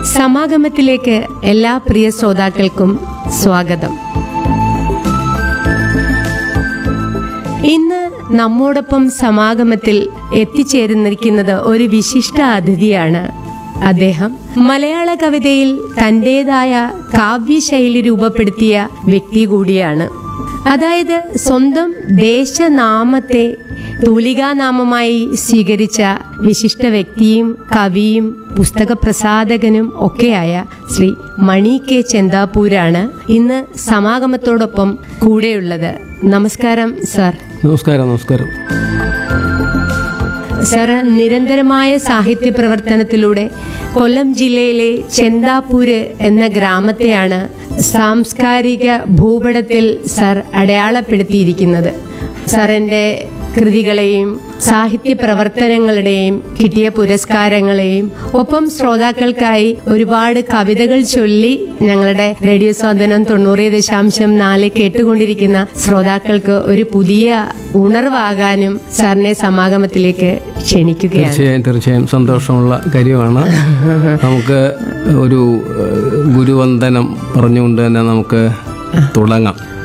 സമാഗമത്തിലേക്ക് എല്ലാ പ്രിയ ശ്രോതാക്കൾക്കും സ്വാഗതം ഇന്ന് നമ്മോടൊപ്പം സമാഗമത്തിൽ എത്തിച്ചേർന്നിരിക്കുന്നത് ഒരു വിശിഷ്ട അതിഥിയാണ് അദ്ദേഹം മലയാള കവിതയിൽ തന്റേതായ കാവ്യശൈലി രൂപപ്പെടുത്തിയ വ്യക്തി കൂടിയാണ് അതായത് സ്വന്തം ദേശനാമത്തെ തൂലികാനാമമായി സ്വീകരിച്ച വിശിഷ്ട വ്യക്തിയും കവിയും പുസ്തക പ്രസാധകനും ഒക്കെയായ ശ്രീ മണി കെ ചെന്താപ്പൂരാണ് ഇന്ന് സമാഗമത്തോടൊപ്പം കൂടെയുള്ളത് നമസ്കാരം സർ നമസ്കാരം നമസ്കാരം സർ നിരന്തരമായ സാഹിത്യ പ്രവർത്തനത്തിലൂടെ കൊല്ലം ജില്ലയിലെ ചെന്താപ്പൂര് എന്ന ഗ്രാമത്തെയാണ് സാംസ്കാരിക ഭൂപടത്തിൽ സർ അടയാളപ്പെടുത്തിയിരിക്കുന്നത് സാറിന്റെ കൃതികളെയും സാഹിത്യ പ്രവർത്തനങ്ങളുടെയും കിട്ടിയ പുരസ്കാരങ്ങളെയും ഒപ്പം ശ്രോതാക്കൾക്കായി ഒരുപാട് കവിതകൾ ചൊല്ലി ഞങ്ങളുടെ റേഡിയോ സ്വാതന്ത്ര്യം തൊണ്ണൂറ് ദശാംശം നാല് കേട്ടുകൊണ്ടിരിക്കുന്ന ശ്രോതാക്കൾക്ക് ഒരു പുതിയ ഉണർവാകാനും സാറിനെ സമാഗമത്തിലേക്ക് ക്ഷണിക്കുകയാണ് തീർച്ചയായും തീർച്ചയായും സന്തോഷമുള്ള കാര്യമാണ് നമുക്ക് ഒരു ഏഹ്, ഗുരുവന്ദനം പറഞ്ഞുകൊണ്ട് തന്നെ നമുക്ക് തുടങ്ങാം